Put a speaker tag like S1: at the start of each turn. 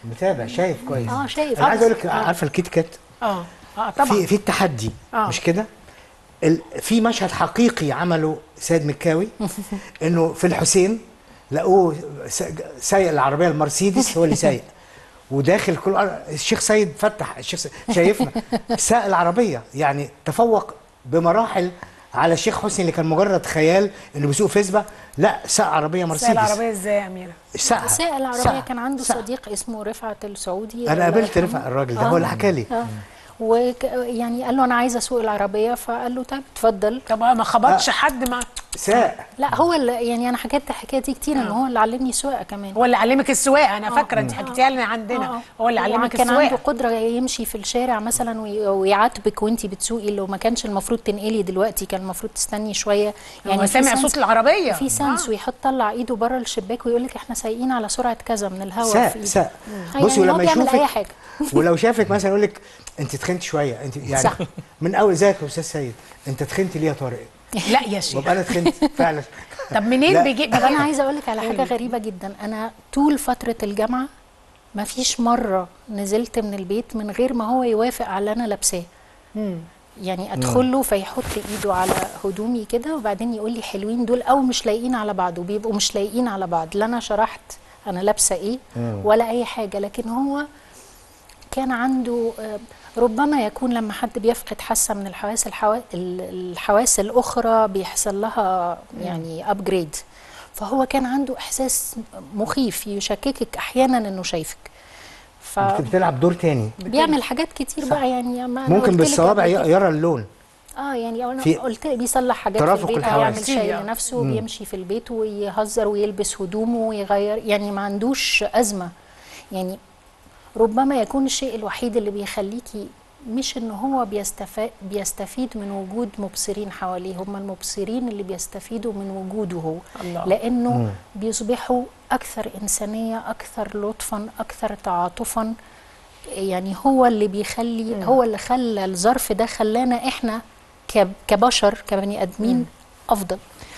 S1: متابع شايف كويس
S2: اه شايف
S1: انا عايز اقول لك
S2: آه.
S1: عارفه الكيت كات
S3: اه اه طبعا
S1: في في التحدي
S3: آه.
S1: مش كده ال- في مشهد حقيقي عمله سيد مكاوي انه في الحسين لقوه س- سايق العربيه المرسيدس هو اللي سايق وداخل كل الشيخ سيد فتح الشيخ سيد شايفنا ساق العربيه يعني تفوق بمراحل على الشيخ حسني اللي كان مجرد خيال انه بيسوق فيسبا لا ساق عربيه
S3: سايق
S1: مرسيدس
S3: العربيه ازاي يا اميره
S1: ساقها
S2: سائق العربية
S1: ساقها.
S2: كان عنده
S1: ساقها.
S2: صديق اسمه رفعت السعودي
S1: انا
S2: الله
S1: قابلت
S2: يرحمه.
S1: رفع الراجل ده
S2: آه.
S1: هو اللي حكى لي
S2: اه وك يعني قال له انا عايزه اسوق العربيه فقال له طيب اتفضل
S3: طب ما خبطش حد مع
S1: ساق
S2: لا هو اللي يعني انا حكيت الحكايه دي كتير ان هو اللي علمني سواقه كمان
S3: هو اللي علمك السواقه انا فاكره انت حكيتيها لنا عندنا
S2: آه.
S3: هو اللي علمك
S2: كان عنده
S3: السواقه
S2: قدره يمشي في الشارع مثلا وي- ويعاتبك وانت بتسوقي لو ما كانش المفروض تنقلي دلوقتي كان المفروض تستني شويه
S3: يعني هو
S2: في
S3: سامع
S2: سنس-
S3: صوت العربيه
S2: في سنس ويحط طلع ايده بره الشباك ويقول لك احنا سايقين على سرعه كذا من الهواء في
S1: ساق
S2: ايده
S1: ساق
S2: آه،
S1: بصي
S2: يعني هو
S1: ولما
S2: بيعمل
S1: يشوفك
S2: اي حاجه
S1: ولو شافك مثلا يقول لك انت تخنت شويه انت يعني
S2: صح.
S1: من اول ازيك يا استاذ سيد انت تخنت ليه يا طارق
S3: لا يا شيخ
S1: وابقى انا تخنت فعلا
S3: طب منين
S1: لا.
S3: بيجي
S2: طب انا عايزه اقول لك على حاجه غريبه جدا انا طول فتره الجامعه ما فيش مره نزلت من البيت من غير ما هو يوافق على اللي انا لابساه يعني ادخل له فيحط ايده على هدومي كده وبعدين يقول لي حلوين دول او مش لايقين على بعض وبيبقوا مش لايقين على بعض لا انا شرحت انا لابسه ايه ولا اي حاجه لكن هو كان عنده آه، ربما يكون لما حد بيفقد حاسه من الحواس الحوا... ال- الحواس الاخرى بيحصل لها يعني ابجريد فهو كان عنده احساس مخيف يشككك احيانا انه شايفك
S1: بت- بتلعب دور تاني
S2: فبيعمل حاجات كتير بقى يعني ما أنا
S1: ممكن
S2: قلت لك
S1: بالصوابع
S2: قبل كده.
S1: ي- يرى اللون
S2: اه يعني انا
S1: في
S2: قلت بيصلح حاجات في
S1: ترافق
S2: البيت
S1: الحواس.
S2: يعمل شاي
S3: كتير.
S2: لنفسه وبيمشي في البيت ويهزر ويلبس هدومه ويغير يعني ما عندوش ازمه يعني ربما يكون الشيء الوحيد اللي بيخليكي مش ان هو بيستفاد بيستفيد من وجود مبصرين حواليه هم المبصرين اللي بيستفيدوا من وجوده هو
S3: الله.
S2: لانه بيصبحوا اكثر انسانيه اكثر لطفا اكثر تعاطفا يعني هو اللي بيخلي هو اللي خلى الظرف ده خلانا احنا كب- كبشر كبني ادمين افضل